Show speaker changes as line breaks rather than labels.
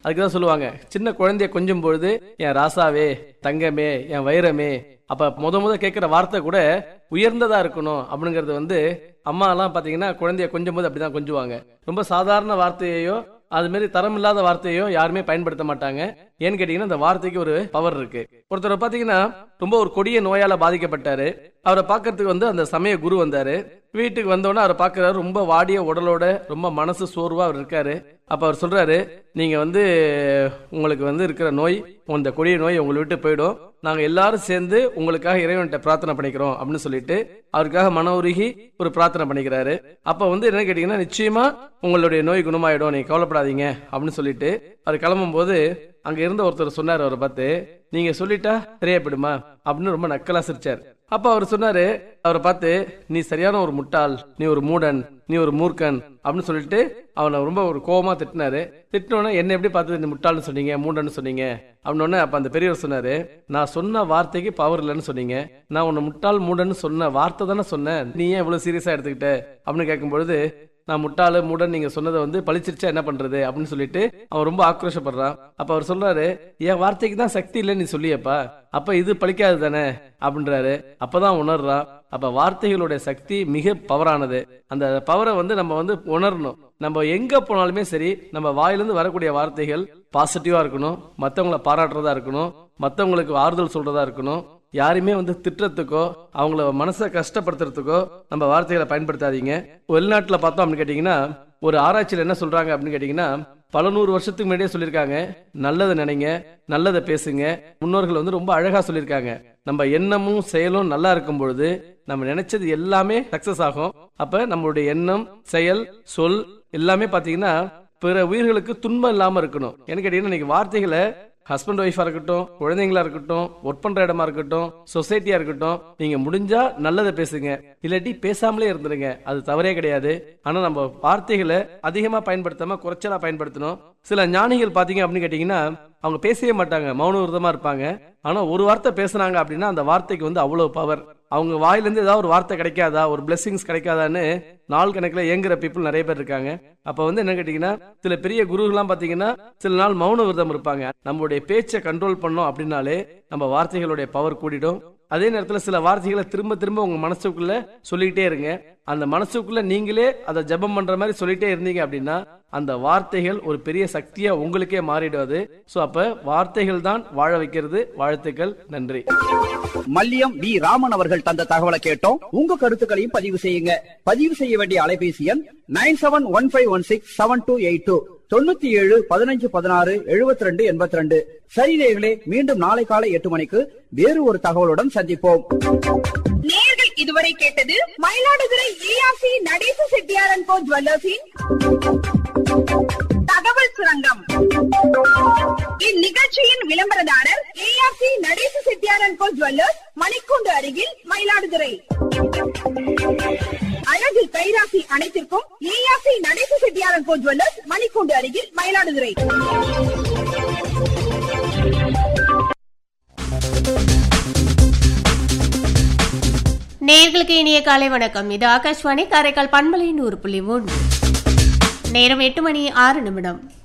அதுக்கு தான் சொல்லுவாங்க சின்ன குழந்தைய கொஞ்சம் பொழுது என் ராசாவே தங்கமே என் வைரமே அப்ப முத முத கேட்கிற வார்த்தை கூட உயர்ந்ததா இருக்கணும் அப்படிங்கறது வந்து அம்மா எல்லாம் பாத்தீங்கன்னா குழந்தைய கொஞ்சம் போது அப்படிதான் கொஞ்சுவாங்க ரொம்ப சாதாரண வார்த்தையையோ அது மாதிரி தரம் இல்லாத வார்த்தையோ யாருமே பயன்படுத்த மாட்டாங்க ஏன்னு கேட்டீங்கன்னா அந்த வார்த்தைக்கு ஒரு பவர் இருக்கு ஒருத்தர் பாத்தீங்கன்னா ரொம்ப ஒரு கொடிய நோயால பாதிக்கப்பட்டாரு அவரை பார்க்கறதுக்கு வந்து அந்த சமய குரு வந்தாரு வீட்டுக்கு வந்தோடனே அவரை பார்க்கறாரு ரொம்ப வாடிய உடலோட ரொம்ப மனசு சோர்வா அவர் இருக்காரு அப்ப அவர் சொல்றாரு நீங்க வந்து உங்களுக்கு வந்து இருக்கிற நோய் இந்த கொடிய நோய் உங்களை விட்டு போயிடும் நாங்க எல்லாரும் சேர்ந்து உங்களுக்காக இறைவன்கிட்ட பிரார்த்தனை பண்ணிக்கிறோம் அப்படின்னு சொல்லிட்டு அவருக்காக மன உருகி ஒரு பிரார்த்தனை பண்ணிக்கிறாரு அப்ப வந்து என்ன கேட்டீங்கன்னா நிச்சயமா உங்களுடைய நோய் குணமாயிடும் நீங்க கவலைப்படாதீங்க அப்படின்னு சொல்லிட்டு அவர் கிளம்பும் போது அங்க இருந்த ஒருத்தர் சொன்னார் அவரை பார்த்து நீங்க சொல்லிட்டா சரியா போயிடுமா அப்படின்னு ரொம்ப நக்கலா சிரிச்சார் அப்ப அவர் சொன்னாரு அவரை பார்த்து நீ சரியான ஒரு முட்டாள் நீ ஒரு மூடன் நீ ஒரு மூர்க்கன் அப்படின்னு சொல்லிட்டு அவனை ரொம்ப ஒரு கோவமா திட்டினாரு திட்டினோடனே என்ன எப்படி பார்த்து இந்த முட்டாள்னு சொன்னீங்க மூடன்னு சொன்னீங்க அப்படின்னு அப்ப அந்த பெரியவர் சொன்னாரு நான் சொன்ன வார்த்தைக்கு பவர் இல்லைன்னு சொன்னீங்க நான் உன்னை முட்டாள் மூடன்னு சொன்ன வார்த்தை தானே சொன்னேன் நீ ஏன் இவ்வளவு சீரியஸா எடுத்துக்கிட்ட அப்படின்னு கேட்கும்பொழுது நான் முட்டாளு மூடன் நீங்க சொன்னதை வந்து பழிச்சிருச்சா என்ன பண்றது அப்படின்னு சொல்லிட்டு அவன் ரொம்ப ஆக்ரோஷப்படுறான் அப்ப அவர் சொல்றாரு என் வார்த்தைக்கு தான் சக்தி இல்லைன்னு நீ சொல்லியப்பா அப்ப இது பழிக்காது தானே அப்படின்றாரு அப்பதான் உணர்றான் அப்ப வார்த்தைகளுடைய சக்தி மிக பவரானது அந்த பவரை வந்து நம்ம வந்து உணரணும் நம்ம எங்க போனாலுமே சரி நம்ம வாயிலிருந்து வரக்கூடிய வார்த்தைகள் பாசிட்டிவா இருக்கணும் மத்தவங்கள பாராட்டுறதா இருக்கணும் மத்தவங்களுக்கு ஆறுதல் சொல்றதா இருக்கணும் யாரையுமே வந்து திட்டுறதுக்கோ அவங்கள மனசை கஷ்டப்படுத்துறதுக்கோ நம்ம வார்த்தைகளை பயன்படுத்தாதீங்க வெளிநாட்டுல பார்த்தோம் அப்படின்னு கேட்டீங்கன்னா ஒரு ஆராய்ச்சியில் என்ன சொல்றாங்க அப்படின்னு கேட்டீங்கன்னா பல நூறு வருஷத்துக்கு முன்னாடியே சொல்லியிருக்காங்க நல்லதை நினைங்க நல்லதை பேசுங்க முன்னோர்கள் வந்து ரொம்ப அழகா சொல்லியிருக்காங்க நம்ம எண்ணமும் செயலும் நல்லா இருக்கும் பொழுது நம்ம நினைச்சது எல்லாமே சக்சஸ் ஆகும் அப்ப நம்மளுடைய எண்ணம் செயல் சொல் எல்லாமே பாத்தீங்கன்னா பிற உயிர்களுக்கு துன்பம் இல்லாம இருக்கணும் என்ன கேட்டீங்கன்னா இன்னைக்கு வார்த்தைகளை ஹஸ்பண்ட் ஒய்ஃபா இருக்கட்டும் குழந்தைங்களா இருக்கட்டும் ஒர்க் பண்ற இடமா இருக்கட்டும் சொசைட்டியா இருக்கட்டும் நீங்க முடிஞ்சா நல்லதை பேசுங்க இல்லாட்டி பேசாமலே இருந்துருங்க அது தவறே கிடையாது ஆனா நம்ம வார்த்தைகளை அதிகமா பயன்படுத்தாம குறைச்சலா பயன்படுத்தணும் சில ஞானிகள் பாத்தீங்க அப்படின்னு கேட்டீங்கன்னா அவங்க பேசவே மாட்டாங்க மௌன விரதமா இருப்பாங்க ஆனா ஒரு வார்த்தை பேசுனாங்க அப்படின்னா அந்த வார்த்தைக்கு வந்து அவ்வளவு பவர் அவங்க வாயிலிருந்து ஏதாவது ஒரு வார்த்தை கிடைக்காதா ஒரு பிளெஸிங்ஸ் கிடைக்காதான்னு நாள் கணக்குல இயங்குற பீப்புள் நிறைய பேர் இருக்காங்க அப்ப வந்து என்ன கேட்டீங்கன்னா சில பெரிய குருகள்லாம் பாத்தீங்கன்னா சில நாள் மௌன விரதம் இருப்பாங்க நம்மளுடைய பேச்சை கண்ட்ரோல் பண்ணோம் அப்படின்னாலே நம்ம வார்த்தைகளுடைய பவர் கூடிடும் அதே நேரத்துல சில வார்த்தைகளை திரும்ப திரும்ப உங்க மனசுக்குள்ள சொல்லிக்கிட்டே இருங்க அந்த மனசுக்குள்ள நீங்களே அதை ஜெபம் பண்ற மாதிரி சொல்லிட்டே இருந்தீங்க அப்படின்னா அந்த வார்த்தைகள் ஒரு பெரிய சக்தியா உங்களுக்கே மாறிடுவது சோ அப்ப வார்த்தைகள் தான் வாழ வைக்கிறது வாழ்த்துக்கள் நன்றி
மல்லியம் வி ராமன் அவர்கள் தந்த தகவலை கேட்டோம் உங்க கருத்துக்களையும் பதிவு செய்யுங்க பதிவு செய்ய வேண்டிய அலைபேசி எண் nine seven one five one six seven two eight two தொண்ணூத்தி ஏழு பதினஞ்சு பதினாறு எழுபத்தி ரெண்டு எண்பத்தி ரெண்டு சரி நேயர்களே மீண்டும் நாளை காலை எட்டு மணிக்கு வேறு ஒரு தகவலுடன் சந்திப்போம்
நேயர்கள் இதுவரை கேட்டது மயிலாடுதுறை ஏஆர்சி நடேச செட்டியாரன் கோ ஜுவல்லர்ஸின் தகவல் சுரங்கம் இந்நிகழ்ச்சியின் விளம்பரதாரர் ஏஆர்சி நடேச செட்டியாரன் கோ ஜுவல்லர்ஸ் மணிக்கூண்டு அருகில் மயிலாடுதுறை அழகு கைராசி அனைத்திற்கும் ஏஆர்சி நடேச செட்டியாரன் கோ ஜுவல்லர்ஸ் மணிக்கூண்டு அருகில் மயிலாடுதுறை
நேர்களுக்கு இனிய காலை வணக்கம் இது ஆகாஷ்வாணி காரைக்கால் பண்பலை நூறு புள்ளி மூன்று நேரம் எட்டு மணி ஆறு நிமிடம்